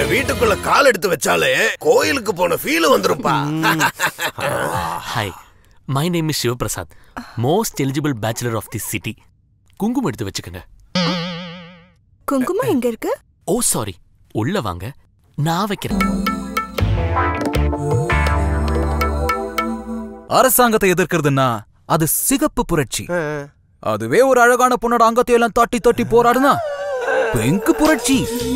இந்த வீட்டுக்குள்ள கால் எடுத்து வச்சாலே கோயிலுக்கு போன ஃபீல் வந்துருப்பா hi my name is Sivaprasad most eligible bachelor of the city குங்குமம் எடுத்து வச்சுக்கோங்க குங்குமம் எங்க இருக்கு ஓ சாரி உள்ள வாங்க நான் வைக்கிறேன் அரசாங்கத்தை எதிர்க்கிறதுன்னா அது சிகப்பு புரட்சி அதுவே ஒரு அழகான பொண்ணோட அங்கத்தை எல்லாம் தட்டி தட்டி போராடுனா பெங்கு புரட்சி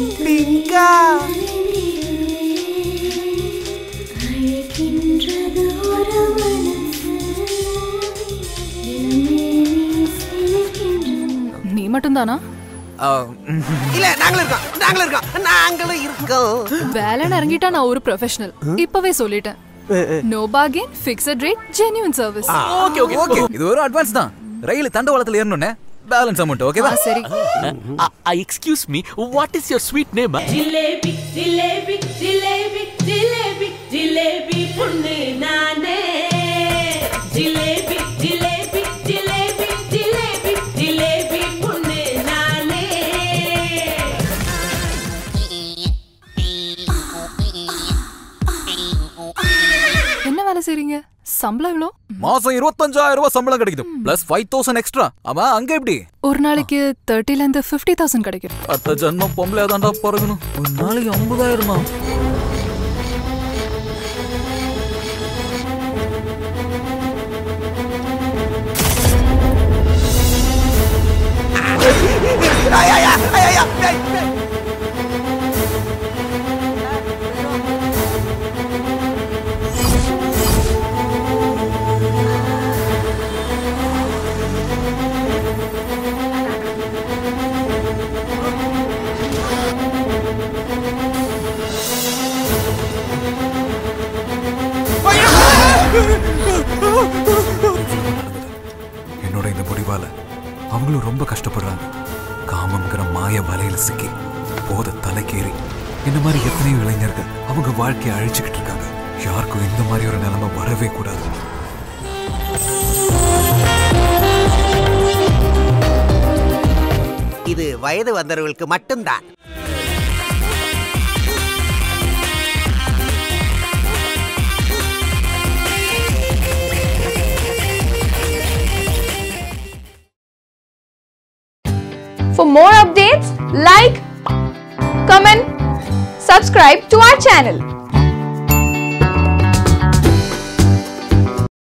நீ மட்டும்தானா இல்ல நாங்களும் இருக்கோம் நாங்களும் இருக்கோம் நாங்களும் இருக்கோம் வேலைன்னு இறங்கிட்டா நான் ஒரு ப்ரொஃபஷனல் இப்பவே சொல்லிட்டேன் no bargain fixed rate genuine service okay okay okay இது ஒரு அட்வான்ஸ் தான் ரயில் தண்டவாளத்துல ஏறணும்னே பேலன்ஸ் அமௌண்ட் ஓகேவா சரி excuse me what is your sweet name jalebi jalebi jalebi jalebi jalebi பொண்ணு நானே ஜிலேபி ஜிலேபி ஜிலேபி ஜிலேபி ஜிலேபி பொண்ணு நானே என்ன வேலை செய்றீங்க சம்பளம் எவ்வளோ மாசம் இருபத்தஞ்சாயிரம் ரூபாய் சம்பளம் கிடைக்குது பிளஸ் ஃபைவ் தௌசண்ட் எக்ஸ்ட்ரா ஆமா அங்க எப்படி ஒரு நாளைக்கு தேர்ட்டில இருந்து ஃபிஃப்டி தௌசண்ட் கிடைக்கும் அத்த ஜன்மம் பொம்பளை தாண்டா பிறகணும் ஒரு நாளைக்கு ஐம்பதாயிரமா என்னோட இந்த முடிவால அவங்களும் ரொம்ப கஷ்டப்படுறாங்க காமம்ங்கிற மாய வலையில சிக்கி போத தலைக்கேறி இந்த மாதிரி எத்தனையோ இளைஞர்கள் அவங்க வாழ்க்கையை அழிச்சுக்கிட்டு இருக்காங்க யாருக்கும் இந்த மாதிரி ஒரு நிலைமை வரவே கூடாது இது வயது வந்தவர்களுக்கு மட்டும்தான் For more updates, like, comment, subscribe to our channel.